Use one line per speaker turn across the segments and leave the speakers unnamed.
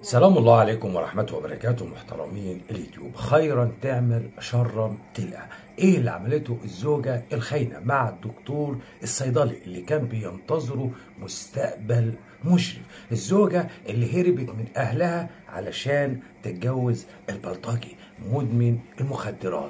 سلام الله عليكم ورحمة وبركاته محترمين اليوتيوب خيرا تعمل شرا تلقى ايه اللي عملته الزوجة الخاينة مع الدكتور الصيدلي اللي كان بينتظره مستقبل مشرف الزوجة اللي هربت من اهلها علشان تتجوز البلطجي مدمن المخدرات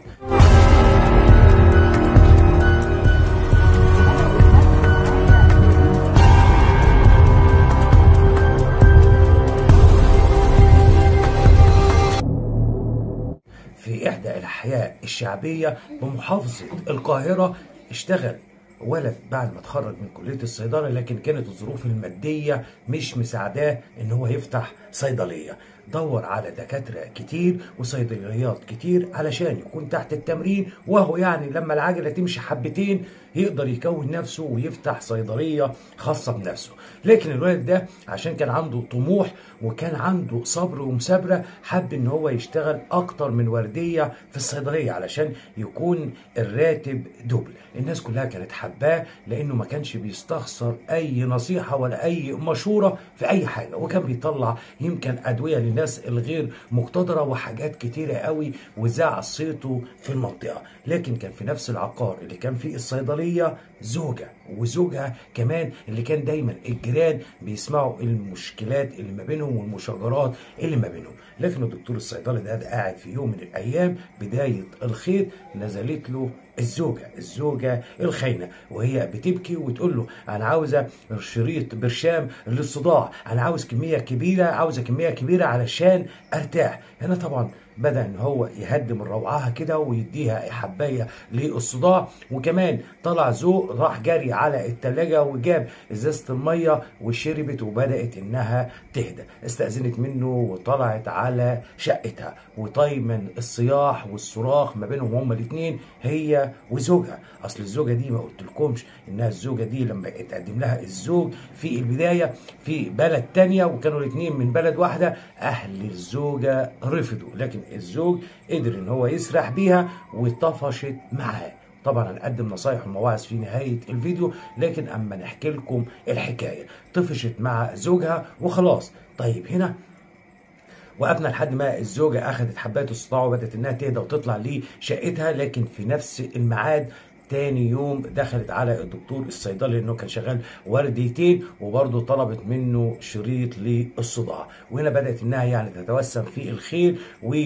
في إحدى الأحياء الشعبية بمحافظة القاهرة اشتغل ولد بعد ما اتخرج من كلية الصيدلة لكن كانت الظروف المادية مش مساعداه إن هو يفتح صيدلية دور على دكاترة كتير وصيدليات كتير علشان يكون تحت التمرين وهو يعني لما العجلة تمشي حبتين يقدر يكون نفسه ويفتح صيدلية خاصة بنفسه لكن الولد ده عشان كان عنده طموح وكان عنده صبر ومثابرة حب ان هو يشتغل اكتر من وردية في الصيدلية علشان يكون الراتب دبل الناس كلها كانت حباه لانه ما كانش بيستخسر اي نصيحة ولا اي مشورة في اي حاجة وكان بيطلع يمكن ادوية للناس الغير مقتدرة وحاجات كتيرة قوي وزع صيته في المنطقة لكن كان في نفس العقار اللي كان فيه الصيدلية زوجة وزوجها كمان اللي كان دايما الجيران بيسمعوا المشكلات اللي ما بينهم والمشاجرات اللي ما بينهم لكن الدكتور الصيدلي ده, ده قاعد في يوم من الايام بدايه الخير نزلت له الزوجة الزوجة الخاينة وهي بتبكي وتقول له أنا عاوزة شريط برشام للصداع أنا عاوز كمية كبيرة عاوزة كمية كبيرة علشان أرتاح هنا طبعا بدأ إن هو يهدم روعها كده ويديها حباية للصداع وكمان طلع ذوق راح جري على التلاجة وجاب إزازة المية وشربت وبدأت إنها تهدى استأذنت منه وطلعت على شقتها وطايما الصياح والصراخ ما بينهم هما الاتنين هي وزوجها اصل الزوجه دي ما قلتلكمش انها الزوجه دي لما اتقدم لها الزوج في البدايه في بلد تانية وكانوا الاثنين من بلد واحده اهل الزوجه رفضوا لكن الزوج قدر ان هو يسرح بيها وطفشت معاه طبعا هنقدم نصايح ومواعظ في نهايه الفيديو لكن اما نحكي لكم الحكايه طفشت مع زوجها وخلاص طيب هنا وقفنا لحد ما الزوجه اخذت حبايه الصداع وبدات انها تهدى وتطلع لشقتها لكن في نفس الميعاد تاني يوم دخلت على الدكتور الصيدلي انه كان شغال ورديتين وبرضه طلبت منه شريط للصداع وهنا بدات انها يعني تتوسم في الخير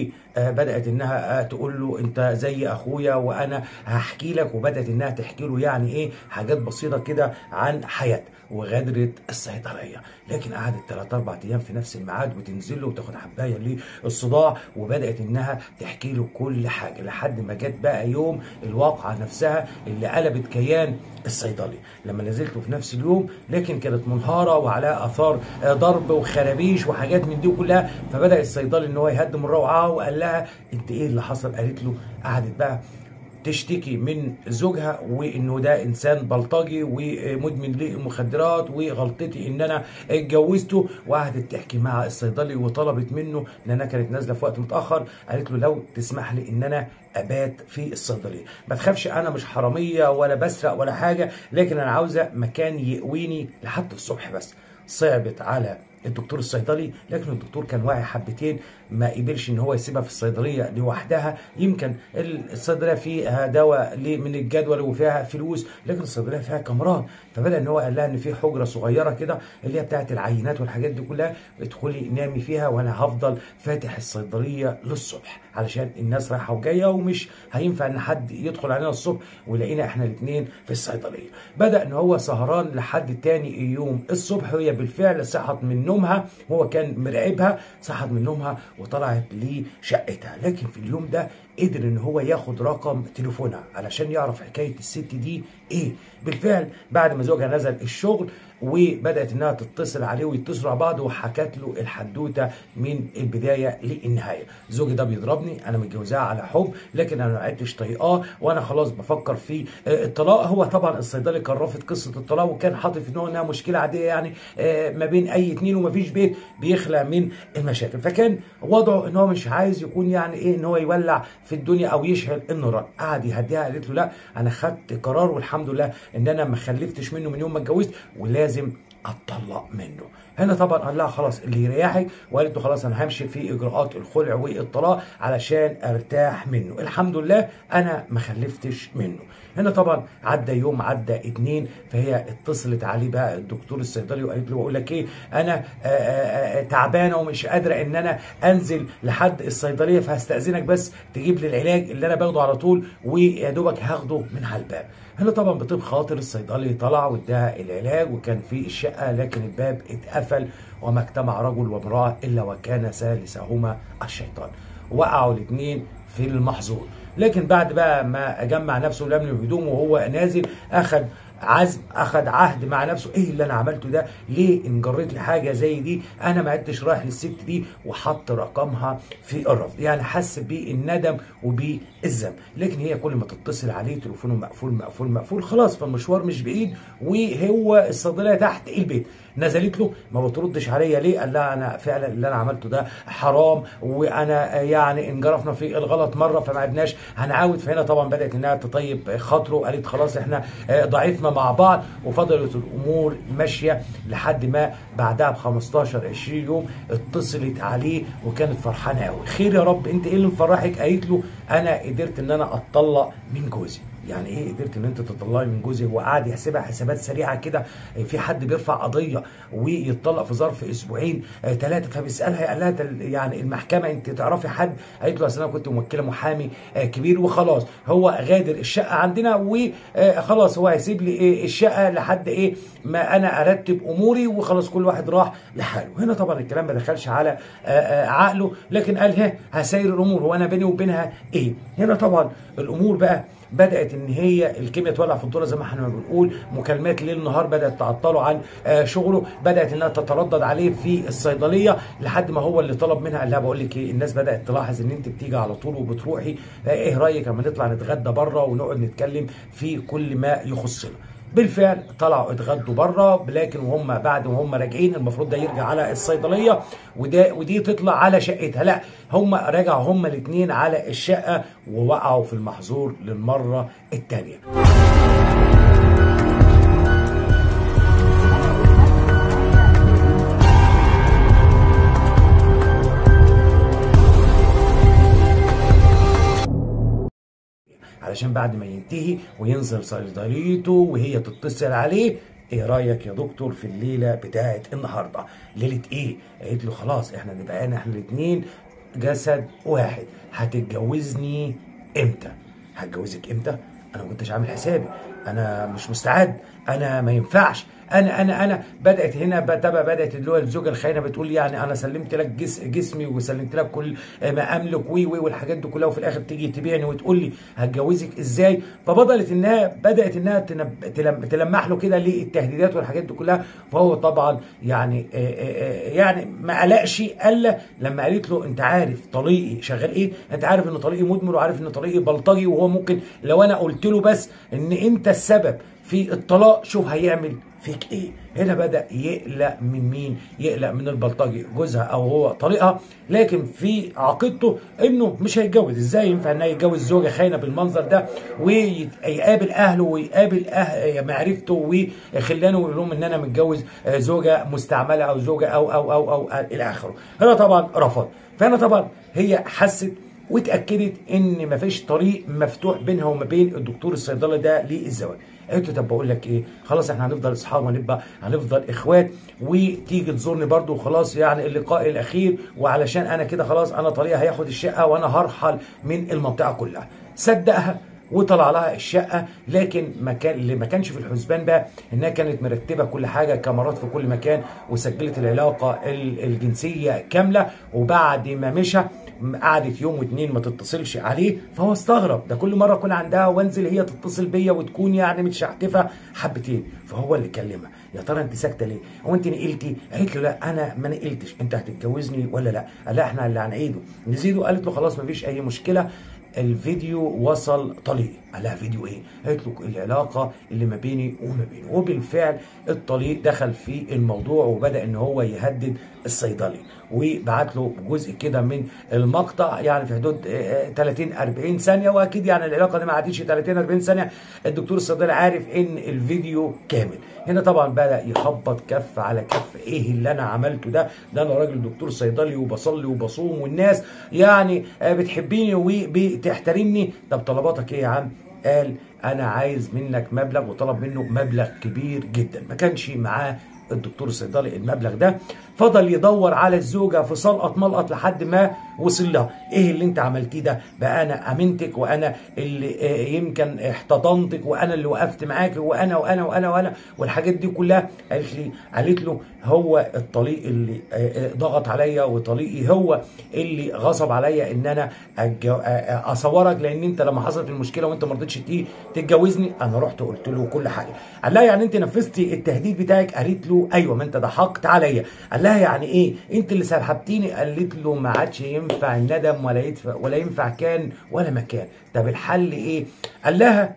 وبدات انها تقول له انت زي اخويا وانا هحكي لك وبدات انها تحكي له يعني ايه حاجات بسيطه كده عن حياتها وغادرت الصيدليه لكن قعدت 3 4 ايام في نفس الميعاد وتنزل له وتاخد حبايه للصداع وبدات انها تحكي له كل حاجه لحد ما جت بقى يوم الواقعه نفسها اللي قلبت كيان الصيدلي لما نزلته في نفس اليوم لكن كانت منهاره وعليها اثار ضرب وخرابيش وحاجات من دي كلها فبدا الصيدلي ان هو يهدم الروعه وقال لها انت ايه اللي حصل قالت له قعدت بقى تشتكي من زوجها وانه ده انسان بلطجي ومدمن للمخدرات وغلطتي ان انا اتجوزته وقعدت تحكي مع الصيدلي وطلبت منه لانها كانت نازله في وقت متاخر قالت له لو تسمح لي ان انا ابات في الصيدليه ما تخافش انا مش حراميه ولا بسرق ولا حاجه لكن انا عاوزه مكان يقويني لحد الصبح بس صعبت على الدكتور الصيدلي لكن الدكتور كان واعي حبتين ما قبلش ان هو يسيبها في الصيدليه لوحدها يمكن الصيدليه فيها دواء من الجدول وفيها فلوس لكن الصيدليه فيها كاميرات فبدا ان هو قال لها ان في حجره صغيره كده اللي هي بتاعت العينات والحاجات دي كلها ادخلي نامي فيها وانا هفضل فاتح الصيدليه للصبح علشان الناس رايحه وجايه ومش هينفع ان حد يدخل علينا الصبح ويلاقينا احنا الاثنين في الصيدليه بدا ان هو سهران لحد تاني يوم الصبح وهي بالفعل صحت من نومها وهو كان مراقبها صحت من نومها وطلعت لشقتها لكن في اليوم ده قدر ان هو ياخد رقم تليفونها علشان يعرف حكايه الست دي ايه بالفعل بعد ما زوجها نزل الشغل وبدات انها تتصل عليه ويتصلوا على بعض وحكت له الحدوته من البدايه للنهايه زوجي ده بيضربني انا متجوزاه على حب لكن انا ما عدتش طايقاه وانا خلاص بفكر في الطلاق هو طبعا الصيدلي كان رافض قصه الطلاق وكان حاطط في دماغه انها مشكله عاديه يعني ما بين اي اتنين ومفيش بيت بيخلع من المشاكل فكان وضعه ان هو مش عايز يكون يعني ايه ان هو يولع في الدنيا او يشعل النيران قعد يهديها قالت له لا انا خدت قرار والحمد لله ان انا ما خلفتش منه من يوم ما اتجوزت ولازم اتطلق منه هنا طبعا قال لها خلاص اللي يريحك وقالت له خلاص انا همشي في اجراءات الخلع والطلاق علشان ارتاح منه الحمد لله انا ما خلفتش منه هنا طبعا عدى يوم عدى اتنين فهي اتصلت عليه بقى الدكتور الصيدلي وقالت له بقول لك ايه انا آآ آآ تعبانه ومش قادره ان انا انزل لحد الصيدليه فهستاذنك بس تجيب لي العلاج اللي انا باخده على طول ويا دوبك هاخده من على الباب هنا طبعا بطيب خاطر الصيدلي طلع واداها العلاج وكان في الشقه لكن الباب اتقفل وما اجتمع رجل وامراه الا وكان ثالثهما الشيطان وقعوا الاثنين في المحظور لكن بعد بقى ما جمع نفسه لم هدومه وهو نازل اخذ عزم اخذ عهد مع نفسه ايه اللي انا عملته ده ليه انجريت لحاجه زي دي انا ما عدتش رايح للست دي وحط رقمها في الرفض يعني حس بالندم وبالذنب لكن هي كل ما تتصل عليه تليفونه مقفول مقفول مقفول خلاص فالمشوار مش بعيد وهو الصيدليه تحت البيت نزلت له ما بتردش عليا ليه قال لها انا فعلا اللي انا عملته ده حرام وانا يعني انجرفنا في الغلط مره فما عدناش هنعاود فهنا طبعا بدات انها تطيب خاطره قالت خلاص احنا ضعيفنا مع بعض وفضلت الامور ماشيه لحد ما بعدها ب 15 20 يوم اتصلت عليه وكانت فرحانه قوي خير يا رب انت ايه اللي مفرحك قالت له انا قدرت ان انا اتطلق من جوزي يعني ايه قدرت ان انت تطلقي من جوزي هو قاعد يحسبها حسابات سريعه كده في حد بيرفع قضيه ويتطلق في ظرف اسبوعين ثلاثه فبيسالها قال لها يعني المحكمه انت تعرفي حد قالت له اصل انا كنت موكله محامي كبير وخلاص هو غادر الشقه عندنا وخلاص هو هيسيب لي ايه الشقه لحد ايه ما انا ارتب اموري وخلاص كل واحد راح لحاله هنا طبعا الكلام ما دخلش على عقله لكن قال ها هسير الامور هو انا بيني وبينها ايه هنا طبعا الامور بقى بدات ان هي الكيمياء تولع في الدوره زي ما احنا بنقول مكالمات ليل نهار بدات تعطله عن شغله بدات انها تتردد عليه في الصيدليه لحد ما هو اللي طلب منها قال لها بقول لك ايه الناس بدات تلاحظ ان انت بتيجي على طول وبتروحي ايه رايك اما نطلع نتغدى بره ونقعد نتكلم في كل ما يخصنا بالفعل طلعوا اتغدوا بره لكن وهم بعد وهم راجعين المفروض ده يرجع على الصيدليه وده ودي تطلع على شقتها لا هم رجعوا هم الاثنين على الشقه ووقعوا في المحظور للمره الثانيه علشان بعد ما ينتهي وينزل صيدليته وهي تتصل عليه ايه رايك يا دكتور في الليله بتاعه النهارده ليله ايه قالت له خلاص احنا نبقى انا احنا الاثنين جسد واحد هتتجوزني امتى هتجوزك امتى انا ما كنتش عامل حسابي انا مش مستعد انا ما ينفعش انا انا انا بدات هنا بتبقى بدات اللي هو الزوجه الخاينه بتقول يعني انا سلمت لك جس جسمي وسلمت لك كل ما املك وي وي والحاجات دي كلها وفي الاخر تيجي تبيعني وتقول لي هتجوزك ازاي فبدات انها بدات انها تنب... تلم... تلمح له كده للتهديدات والحاجات دي كلها فهو طبعا يعني يعني ما قلقش الا لما قالت له انت عارف طليقي شغال ايه انت عارف ان طليقي مدمر وعارف ان طليقي بلطجي وهو ممكن لو انا قلت له بس ان انت السبب في الطلاق شوف هيعمل فيك ايه هنا بدا يقلق من مين يقلق من البلطجي جوزها او هو طليقها لكن في عقيدته انه مش هيتجوز ازاي ينفع انه يتجوز زوجه خاينه بالمنظر ده ويقابل اهله ويقابل أهل معرفته وخلانه ويقول لهم ان انا متجوز زوجه مستعمله او زوجه او او او او, أو الى اخره هنا طبعا رفض فهنا طبعا هي حست واتاكدت ان مفيش طريق مفتوح بينها وما بين الدكتور الصيدله ده للزواج قالت له طب بقول لك ايه خلاص احنا هنفضل اصحاب وهنبقى هنفضل اخوات وتيجي تزورني برضو وخلاص يعني اللقاء الاخير وعلشان انا كده خلاص انا طريقه هياخد الشقه وانا هرحل من المنطقه كلها صدقها وطلع لها الشقه لكن ما كان اللي ما كانش في الحسبان بقى انها كانت مرتبه كل حاجه كاميرات في كل مكان وسجلت العلاقه الجنسيه كامله وبعد ما مشى قعدت يوم واتنين ما تتصلش عليه فهو استغرب ده كل مره اكون عندها وانزل هي تتصل بيا وتكون يعني متشعتفه حبتين فهو اللي كلمها يا ترى انت ساكته ليه؟ هو انت نقلتي؟ قالت له لا انا ما نقلتش انت هتتجوزني ولا لا؟ قال لا احنا اللي هنعيده نزيده قالت له خلاص ما فيش اي مشكله الفيديو وصل طليق قال لها فيديو ايه قالت له العلاقه اللي ما بيني وما بينه وبالفعل الطليق دخل في الموضوع وبدا ان هو يهدد الصيدلي وبعت له جزء كده من المقطع يعني في حدود آه، 30 40 ثانيه واكيد يعني العلاقه دي ما عادتش 30 40 ثانيه الدكتور الصيدلي عارف ان الفيديو كامل هنا طبعا بدا يخبط كف على كف ايه اللي انا عملته ده ده انا راجل دكتور صيدلي وبصلي وبصوم والناس يعني آه، بتحبيني وبتحترمني طب طلباتك ايه يا عم قال انا عايز منك مبلغ وطلب منه مبلغ كبير جدا ما كانش معاه الدكتور الصيدلي المبلغ ده فضل يدور على الزوجه في سلقط ملقط لحد ما وصل لها ايه اللي انت عملتيه ده بقى انا امنتك وانا اللي آه، يمكن احتضنتك وانا اللي وقفت معاك وانا وانا وانا وانا والحاجات دي كلها قالت لي قالت له هو الطليق اللي آه، آه، ضغط عليا وطليقي هو اللي غصب عليا ان انا أتج- آه، آه، اصورك لان انت لما حصلت المشكله وانت ما رضيتش تيجي تتجوزني انا رحت قلت له كل حاجه قال لها يعني انت نفذتي التهديد بتاعك قالت له ايوه ما انت ضحكت عليا قال لها يعني ايه انت اللي سحبتيني قالت له ما عادش ينفع الندم ولا يدفع ولا ينفع كان ولا مكان طب الحل ايه قال لها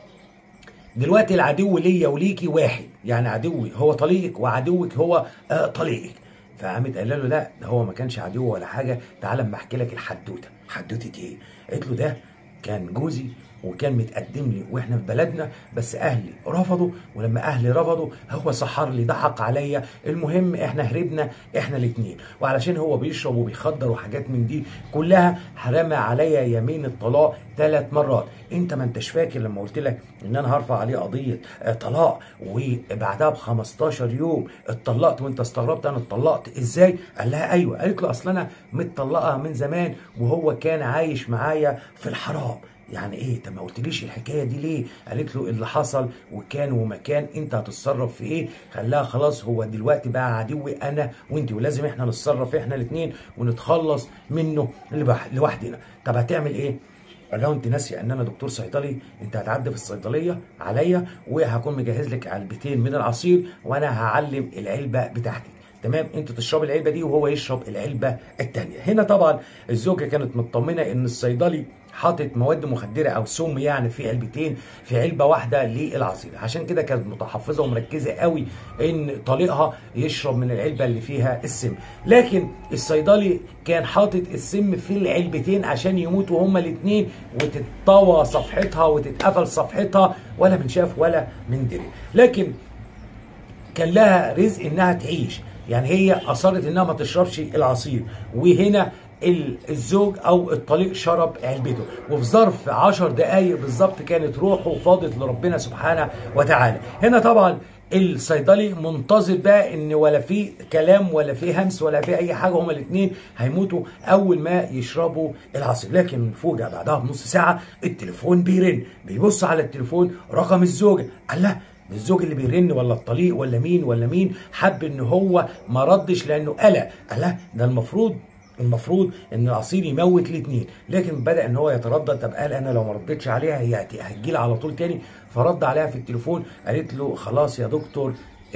دلوقتي العدو ليا وليكي واحد يعني عدوي هو طليقك وعدوك هو آه طليقك فقامت قال له لا ده هو ما كانش عدو ولا حاجه تعال اما احكي لك الحدوته حدوته ايه قالت له ده كان جوزي وكان متقدم لي واحنا في بلدنا بس اهلي رفضوا ولما اهلي رفضوا هو سحر لي ضحك عليا المهم احنا هربنا احنا الاثنين وعلشان هو بيشرب وبيخدر وحاجات من دي كلها حرم عليا يمين الطلاق ثلاث مرات انت ما انتش فاكر لما قلت لك ان انا هرفع عليه قضيه آه، طلاق وبعدها ب 15 يوم اتطلقت وانت استغربت انا اتطلقت ازاي قال لها ايوه قالت له اصل انا متطلقه من زمان وهو كان عايش معايا في الحرام يعني ايه طب ما قلتليش الحكايه دي ليه قالت له اللي حصل وكان ومكان انت هتتصرف في ايه خلاها خلاص هو دلوقتي بقى عدوي انا وانت ولازم احنا نتصرف احنا الاثنين ونتخلص منه لوح- لوحدنا طب هتعمل ايه قال لها انت ناسيه ان انا دكتور صيدلي انت هتعدي في الصيدليه عليا وهكون مجهز لك علبتين من العصير وانا هعلم العلبه بتاعتك تمام انت تشرب العلبه دي وهو يشرب العلبه الثانيه هنا طبعا الزوجه كانت مطمنه ان الصيدلي حاطط مواد مخدره او سم يعني في علبتين في علبه واحده للعصير عشان كده كانت متحفظه ومركزه قوي ان طليقها يشرب من العلبه اللي فيها السم لكن الصيدلي كان حاطط السم في العلبتين عشان يموتوا هما الاثنين وتتطوى صفحتها وتتقفل صفحتها ولا من شاف ولا من دري لكن كان لها رزق انها تعيش يعني هي اصرت انها ما تشربش العصير وهنا ال- الزوج او الطليق شرب علبته وفي ظرف عشر دقايق بالظبط كانت روحه فاضت لربنا سبحانه وتعالى هنا طبعا الصيدلي منتظر بقى ان ولا في كلام ولا في همس ولا في اي حاجه هما الاثنين هيموتوا اول ما يشربوا العصير لكن فوجئ بعدها بنص ساعه التليفون بيرن بيبص على التليفون رقم الزوجه قال لا ده الزوج اللي بيرن ولا الطليق ولا مين ولا مين حب ان هو ما ردش لانه قلق قال لا ده المفروض المفروض ان العصير يموت الاثنين لكن بدا ان هو يتردد طب قال انا لو ما ردتش عليها هي هتجيلي على طول تاني فرد عليها في التليفون قالت له خلاص يا دكتور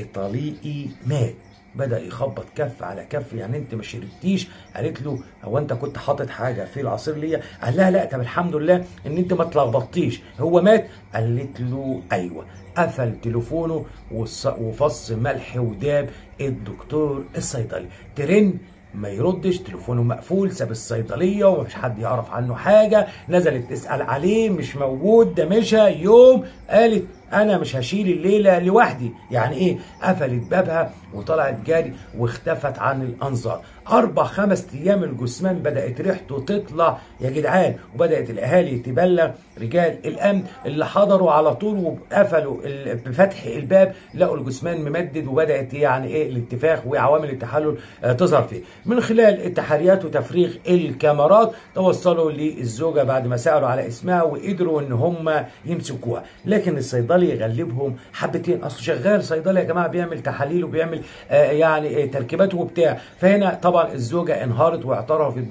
طليقي مات بدا يخبط كف على كف يعني انت ما شربتيش قالت له هو انت كنت حاطط حاجه في العصير ليا قال لها لا طب الحمد لله ان انت ما اتلخبطتيش هو مات قالت له ايوه قفل تليفونه وص- وفص ملح وداب الدكتور الصيدلي ترن ما يردش تليفونه مقفول ساب الصيدليه ومفيش حد يعرف عنه حاجه نزلت تسال عليه مش موجود ده مشى يوم قالت انا مش هشيل الليله لوحدي يعني ايه قفلت بابها وطلعت جاري واختفت عن الانظار اربع خمس ايام الجثمان بدات ريحته تطلع يا جدعان وبدات الاهالي تبلغ رجال الامن اللي حضروا على طول وقفلوا ال- بفتح الباب لقوا الجثمان ممدد وبدات يعني ايه الانتفاخ وعوامل التحلل آه، تظهر فيه من خلال التحريات وتفريغ الكاميرات توصلوا للزوجه بعد ما سالوا على اسمها وقدروا ان هم يمسكوها لكن الصيدلي يغلبهم حبتين اصل شغال صيدلي يا جماعه بيعمل تحاليل وبيعمل آه، يعني آه، تركيبات وبتاع فهنا طبعا الزوجه انهارت واعترفت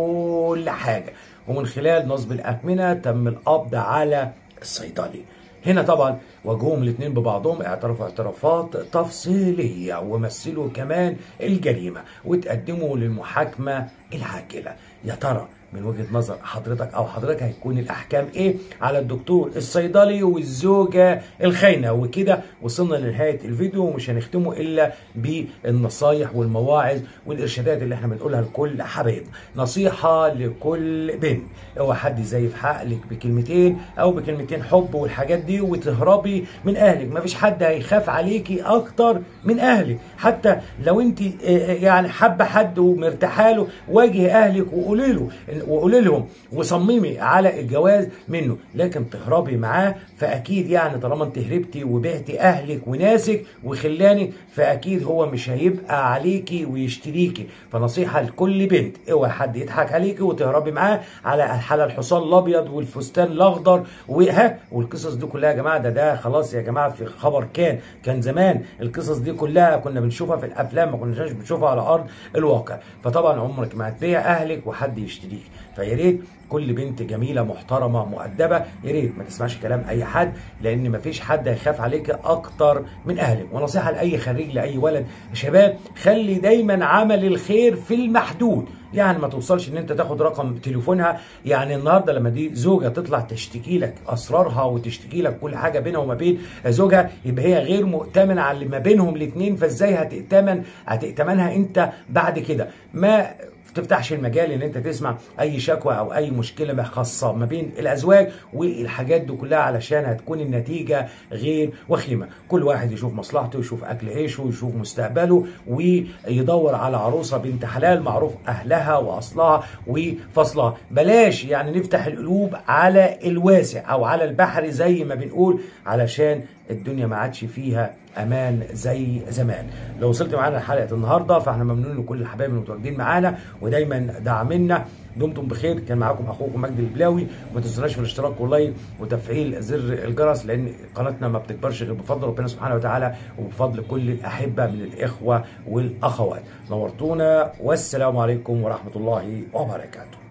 بكل حاجه ومن خلال نصب الاكمنه تم القبض على الصيدلي هنا طبعا واجههم الاثنين ببعضهم اعترفوا اعترافات تفصيليه ومثلوا كمان الجريمه وتقدموا للمحاكمه العاجله يا ترى من وجهه نظر حضرتك او حضرتك هيكون الاحكام ايه على الدكتور الصيدلي والزوجه الخاينه وكده وصلنا لنهايه الفيديو ومش هنختمه الا بالنصايح والمواعظ والارشادات اللي احنا بنقولها لكل حبايب نصيحه لكل بنت اوعى حد يزيف عقلك بكلمتين او بكلمتين حب والحاجات دي وتهربي من اهلك مفيش حد هيخاف عليكي اكتر من اهلك حتى لو انت يعني حابه حد ومرتاحه له واجهي اهلك وقولي له وقولي لهم وصممي على الجواز منه لكن تهربي معاه فاكيد يعني طالما انت هربتي وبعتي اهلك وناسك وخلانك فاكيد هو مش هيبقى عليكي ويشتريكي فنصيحه لكل بنت اوعى حد يضحك عليكي وتهربي معاه على على الحصان الابيض والفستان الاخضر وها والقصص دي كلها يا جماعه ده ده خلاص يا جماعه في خبر كان كان زمان القصص دي كلها كنا بنشوفها في الافلام ما كناش بنشوفها على ارض الواقع فطبعا عمرك ما هتبيع اهلك وحد يشتريك فيا ريت كل بنت جميله محترمه مؤدبه يا ريت ما تسمعش كلام اي حد لان ما فيش حد هيخاف عليك اكتر من اهلك ونصيحه لاي خريج لاي ولد شباب خلي دايما عمل الخير في المحدود يعني ما توصلش ان انت تاخد رقم تليفونها يعني النهارده لما دي زوجه تطلع تشتكي لك اسرارها وتشتكي لك كل حاجه بينها وما بين زوجها يبقى هي غير مؤتمنه على اللي ما بينهم الاثنين فازاي هتأتمن هتأتمنها انت بعد كده ما تفتحش المجال ان انت تسمع اي شكوى او اي مشكله خاصه ما بين الازواج والحاجات دي كلها علشان هتكون النتيجه غير وخيمه كل واحد يشوف مصلحته يشوف اكل عيشه يشوف مستقبله ويدور على عروسه بنت حلال معروف اهلها واصلها وفصلها بلاش يعني نفتح القلوب على الواسع او على البحر زي ما بنقول علشان الدنيا ما عادش فيها امان زي زمان لو وصلت معانا لحلقه النهارده فاحنا ممنونين لكل الحبايب المتواجدين معانا ودايما داعمنا دمتم بخير كان معاكم اخوكم مجدي البلاوي وما تنسوناش في الاشتراك واللايك وتفعيل زر الجرس لان قناتنا ما بتكبرش غير بفضل ربنا سبحانه وتعالى وبفضل كل الاحبه من الاخوه والاخوات نورتونا والسلام عليكم ورحمه الله وبركاته